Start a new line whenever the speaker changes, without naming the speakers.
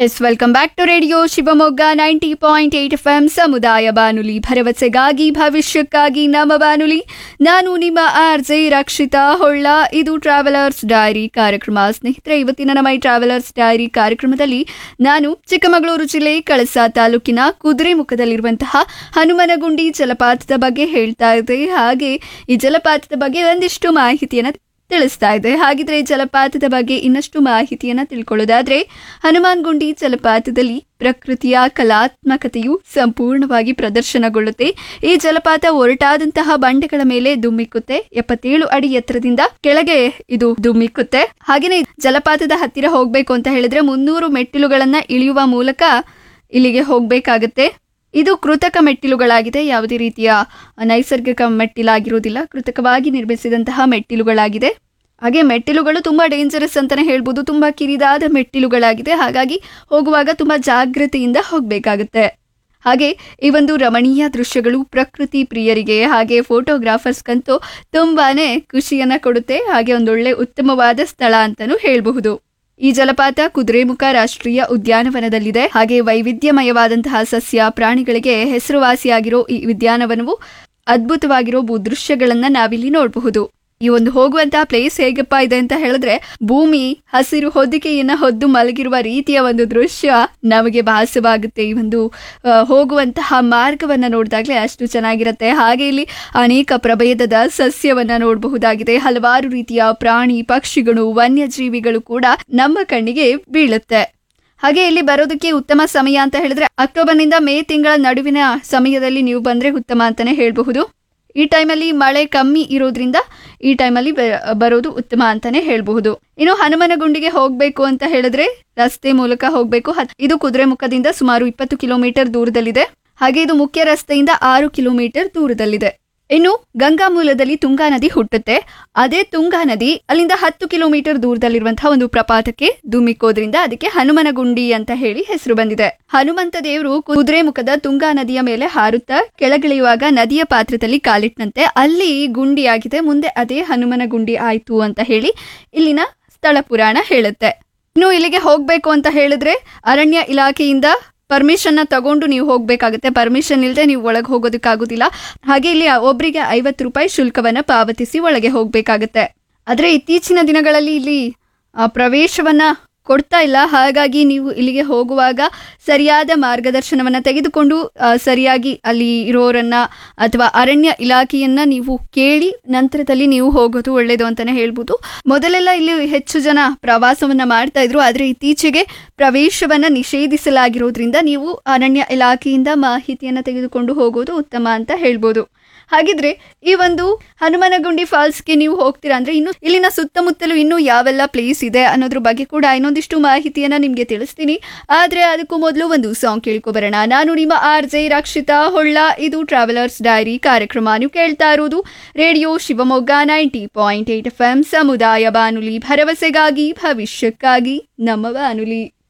S welcome back to radio Shivamogga ninety point eight F M ಸಮುದಾಯ ಬಾನುಲಿ ಭರವಸೆಗಾಗಿ ಭವಿಷ್ಯಕ್ಕಾಗಿ ನಮ್ಮ ಬಾನುಲಿ ನಾನು ನಿಮ್ಮ ಆರ್ ಜೆ ರಕ್ಷಿತಾ ಹೊಳ್ಳ ಇದು ಟ್ರಾವೆಲರ್ಸ್ ಡೈರಿ ಕಾರ್ಯಕ್ರಮ ಸ್ನೇಹಿತರೆ ಇವತ್ತಿನ ನಮ್ಮ ಈ ಟ್ರಾವೆಲರ್ಸ್ ಡೈರಿ ಕಾರ್ಯಕ್ರಮದಲ್ಲಿ ನಾನು ಚಿಕ್ಕಮಗಳೂರು ಜಿಲ್ಲೆ ಕಳಸಾ ತಾಲೂಕಿನ ಕುದುರೆಮುಖದಲ್ಲಿರುವಂತಹ ಹನುಮನಗುಂಡಿ ಜಲಪಾತದ ಬಗ್ಗೆ ಹೇಳ್ತಾ ಇದ್ದೆ ಹಾಗೆ ಈ ಜಲಪಾತದ ಬಗ್ಗೆ ಒಂದಿಷ್ಟು ಮಾಹಿತಿಯನ್ನು ತಿಳಿಸ್ತಾ ಇದೆ ಹಾಗಿದ್ರೆ ಈ ಜಲಪಾತದ ಬಗ್ಗೆ ಇನ್ನಷ್ಟು ಮಾಹಿತಿಯನ್ನ ತಿಳ್ಕೊಳ್ಳೋದಾದ್ರೆ ಹನುಮಾನ್ ಗುಂಡಿ ಜಲಪಾತದಲ್ಲಿ ಪ್ರಕೃತಿಯ ಕಲಾತ್ಮಕತೆಯು ಸಂಪೂರ್ಣವಾಗಿ ಪ್ರದರ್ಶನಗೊಳ್ಳುತ್ತೆ ಈ ಜಲಪಾತ ಒರಟಾದಂತಹ ಬಂಡೆಗಳ ಮೇಲೆ ದುಮ್ಮಿಕ್ಕುತ್ತೆ ಎಪ್ಪತ್ತೇಳು ಅಡಿ ಎತ್ತರದಿಂದ ಕೆಳಗೆ ಇದು ದುಮ್ಮಿಕ್ಕುತ್ತೆ ಹಾಗೇನೆ ಜಲಪಾತದ ಹತ್ತಿರ ಹೋಗ್ಬೇಕು ಅಂತ ಹೇಳಿದ್ರೆ ಮುನ್ನೂರು ಮೆಟ್ಟಿಲುಗಳನ್ನ ಇಳಿಯುವ ಮೂಲಕ ಇಲ್ಲಿಗೆ ಹೋಗ್ಬೇಕಾಗತ್ತೆ ಇದು ಕೃತಕ ಮೆಟ್ಟಿಲುಗಳಾಗಿದೆ ಯಾವುದೇ ರೀತಿಯ ನೈಸರ್ಗಿಕ ಮೆಟ್ಟಿಲಾಗಿರುವುದಿಲ್ಲ ಕೃತಕವಾಗಿ ನಿರ್ಮಿಸಿದಂತಹ ಮೆಟ್ಟಿಲುಗಳಾಗಿದೆ ಹಾಗೆ ಮೆಟ್ಟಿಲುಗಳು ತುಂಬಾ ಡೇಂಜರಸ್ ಅಂತಾನೆ ಹೇಳ್ಬೋದು ತುಂಬಾ ಕಿರಿದಾದ ಮೆಟ್ಟಿಲುಗಳಾಗಿದೆ ಹಾಗಾಗಿ ಹೋಗುವಾಗ ತುಂಬಾ ಜಾಗೃತಿಯಿಂದ ಹೋಗಬೇಕಾಗುತ್ತೆ ಹಾಗೆ ಈ ಒಂದು ರಮಣೀಯ ದೃಶ್ಯಗಳು ಪ್ರಕೃತಿ ಪ್ರಿಯರಿಗೆ ಹಾಗೆ ಫೋಟೋಗ್ರಾಫರ್ಸ್ಗಂತೂ ತುಂಬಾನೇ ಖುಷಿಯನ್ನ ಕೊಡುತ್ತೆ ಹಾಗೆ ಒಂದೊಳ್ಳೆ ಉತ್ತಮವಾದ ಸ್ಥಳ ಅಂತಾನೂ ಹೇಳಬಹುದು ಈ ಜಲಪಾತ ಕುದುರೆಮುಖ ರಾಷ್ಟ್ರೀಯ ಉದ್ಯಾನವನದಲ್ಲಿದೆ ಹಾಗೆ ವೈವಿಧ್ಯಮಯವಾದಂತಹ ಸಸ್ಯ ಪ್ರಾಣಿಗಳಿಗೆ ಹೆಸರುವಾಸಿಯಾಗಿರೋ ಈ ಉದ್ಯಾನವನವು ಅದ್ಭುತವಾಗಿರೋ ಭೂದೃಶ್ಯಗಳನ್ನ ನಾವಿಲ್ಲಿ ನೋಡಬಹುದು ಈ ಒಂದು ಹೋಗುವಂತಹ ಪ್ಲೇಸ್ ಹೇಗಪ್ಪ ಇದೆ ಅಂತ ಹೇಳಿದ್ರೆ ಭೂಮಿ ಹಸಿರು ಹೊದಿಕೆಯನ್ನ ಹೊದ್ದು ಮಲಗಿರುವ ರೀತಿಯ ಒಂದು ದೃಶ್ಯ ನಮಗೆ ಭಾಸವಾಗುತ್ತೆ ಈ ಒಂದು ಆ, ಹೋಗುವಂತಹ ಮಾರ್ಗವನ್ನ ನೋಡಿದಾಗಲೇ ಅಷ್ಟು ಚೆನ್ನಾಗಿರುತ್ತೆ ಹಾಗೆ ಇಲ್ಲಿ ಅನೇಕ ಪ್ರಭೇದದ ಸಸ್ಯವನ್ನ ನೋಡಬಹುದಾಗಿದೆ ಹಲವಾರು ರೀತಿಯ ಪ್ರಾಣಿ ಪಕ್ಷಿಗಳು ವನ್ಯಜೀವಿಗಳು ಕೂಡ ನಮ್ಮ ಕಣ್ಣಿಗೆ ಬೀಳುತ್ತೆ ಹಾಗೆ ಇಲ್ಲಿ ಬರೋದಕ್ಕೆ ಉತ್ತಮ ಸಮಯ ಅಂತ ಹೇಳಿದ್ರೆ ಅಕ್ಟೋಬರ್ನಿಂದ ಮೇ ತಿಂಗಳ ನಡುವಿನ ಸಮಯದಲ್ಲಿ ನೀವು ಬಂದ್ರೆ ಉತ್ತಮ ಅಂತಾನೆ ಹೇಳಬಹುದು ಈ ಟೈಮಲ್ಲಿ ಮಳೆ ಕಮ್ಮಿ ಇರೋದ್ರಿಂದ ಈ ಟೈಮಲ್ಲಿ ಬ- ಬರೋದು ಉತ್ತಮ ಅಂತಾನೆ ಹೇಳಬಹುದು ಇನ್ನು ಹನುಮನಗುಂಡಿಗೆ ಹೋಗ್ಬೇಕು ಅಂತ ಹೇಳಿದ್ರೆ ರಸ್ತೆ ಮೂಲಕ ಹೋಗ್ಬೇಕು ಹತ್- ಇದು ಕುದುರೆಮುಖದಿಂದ ಸುಮಾರು ಇಪ್ಪತ್ತು ಕಿಲೋಮೀಟರ್ ದೂರದಲ್ಲಿದೆ ಹಾಗೆ ಇದು ಮುಖ್ಯ ರಸ್ತೆಯಿಂದ ಆರು ಕಿಲೋಮೀಟರ್ ದೂರದಲ್ಲಿದೆ ಇನ್ನು ಗಂಗಾ ಮೂಲದಲ್ಲಿ ತುಂಗಾ ನದಿ ಹುಟ್ಟುತ್ತೆ ಅದೇ ತುಂಗಾ ನದಿ ಅಲ್ಲಿಂದ ಹತ್ತು ಕಿಲೋಮೀಟರ್ ದೂರದಲ್ಲಿರುವಂತಹ ಒಂದು ಪ್ರಪಾತಕ್ಕೆ ಧುಮ್ಮಿಕ್ಕೋದ್ರಿಂದ ಅದಕ್ಕೆ ಹನುಮನಗುಂಡಿ ಅಂತ ಹೇಳಿ ಹೆಸರು ಬಂದಿದೆ ಹನುಮಂತ ದೇವರು ಕುದುರೆಮುಖದ ತುಂಗಾ ನದಿಯ ಮೇಲೆ ಹಾರುತ್ತಾ ಕೆಳಗಿಳಿಯುವಾಗ ನದಿಯ ಪಾತ್ರದಲ್ಲಿ ಕಾಲಿಟ್ಟಂತೆ ಅಲ್ಲಿ ಗುಂಡಿಯಾಗಿದೆ ಮುಂದೆ ಅದೇ ಹನುಮನ ಗುಂಡಿ ಆಯ್ತು ಅಂತ ಹೇಳಿ ಇಲ್ಲಿನ ಸ್ಥಳ ಪುರಾಣ ಹೇಳುತ್ತೆ ಇನ್ನು ಇಲ್ಲಿಗೆ ಹೋಗ್ಬೇಕು ಅಂತ ಹೇಳಿದ್ರೆ ಅರಣ್ಯ ಇಲಾಖೆಯಿಂದ ಪರ್ಮಿಷನ್ ನ ತಗೊಂಡು ನೀವು ಹೋಗ್ಬೇಕಾಗುತ್ತೆ ಪರ್ಮಿಷನ್ ಇಲ್ಲದೆ ನೀವು ಒಳಗೆ ಹೋಗೋದಕ್ಕಾಗೋದಿಲ್ಲ ಹಾಗೆ ಇಲ್ಲಿ ಒಬ್ಬರಿಗೆ ಐವತ್ತು ರೂಪಾಯಿ ಶುಲ್ಕವನ್ನ ಪಾವತಿಸಿ ಒಳಗೆ ಹೋಗ್ಬೇಕಾಗುತ್ತೆ ಆದ್ರೆ ಇತ್ತೀಚಿನ ದಿನಗಳಲ್ಲಿ ಇಲ್ಲಿ ಆ, ಪ್ರವೇಶವನ್ನ ಕೊಡ್ತಾ ಇಲ್ಲ ಹಾಗಾಗಿ ನೀವು ಇಲ್ಲಿಗೆ ಹೋಗುವಾಗ ಸರಿಯಾದ ಮಾರ್ಗದರ್ಶನವನ್ನ ತೆಗೆದುಕೊಂಡು ಆ, ಸರಿಯಾಗಿ ಅಲ್ಲಿ ಇರೋರನ್ನ ಅಥವಾ ಅರಣ್ಯ ಇಲಾಖೆಯನ್ನ ನೀವು ಕೇಳಿ ನಂತರದಲ್ಲಿ ನೀವು ಹೋಗೋದು ಒಳ್ಳೇದು ಅಂತಾನೆ ಹೇಳ್ಬೋದು ಮೊದಲೆಲ್ಲ ಇಲ್ಲಿ ಹೆಚ್ಚು ಜನ ಪ್ರವಾಸವನ್ನ ಮಾಡ್ತಾ ಇದ್ರು ಆದ್ರೆ ಇತ್ತೀಚೆಗೆ ಪ್ರವೇಶವನ್ನ ನಿಷೇಧಿಸಲಾಗಿರೋದ್ರಿಂದ ನೀವು ಅರಣ್ಯ ಇಲಾಖೆಯಿಂದ ಮಾಹಿತಿಯನ್ನ ತೆಗೆದುಕೊಂಡು ಹೋಗೋದು ಉತ್ತಮ ಅಂತ ಹೇಳ್ಬೋದು ಹಾಗಿದ್ರೆ ಈ ಒಂದು ಹನುಮನಗುಂಡಿ ಫಾಲ್ಸ್ಗೆ ನೀವು ಹೋಗ್ತೀರಾ ಅಂದ್ರೆ ಇನ್ನು ಇಲ್ಲಿನ ಸುತ್ತಮುತ್ತಲು ಇನ್ನೂ ಯಾವೆಲ್ಲ ಪ್ಲೇಸ್ ಇದೆ ಅನ್ನೋದ್ರ ಬಗ್ಗೆ ಕೂಡ ಇನ್ನೊಂದಿಷ್ಟು ಮಾಹಿತಿಯನ್ನ ನಿಮ್ಗೆ ತಿಳಿಸ್ತೀನಿ ಆದ್ರೆ ಅದಕ್ಕೂ ಮೊದಲು ಒಂದು ಸಾಂಗ್ ಕೇಳ್ಕೊಬರೋಣ ನಾನು ನಿಮ್ಮ ಆರ್ ಜೆ ರಕ್ಷಿತಾ ಹೊಳ್ಳ ಇದು ಟ್ರಾವೆಲರ್ಸ್ ಡೈರಿ ಕಾರ್ಯಕ್ರಮ ನೀವು ಕೇಳ್ತಾ ಇರೋದು radio Shivamogga ninety point eight F M ಸಮುದಾಯ ಬಾನುಲಿ ಭರವಸೆಗಾಗಿ ಭವಿಷ್ಯಕ್ಕಾಗಿ ನಮ್ಮ ಬಾನುಲಿ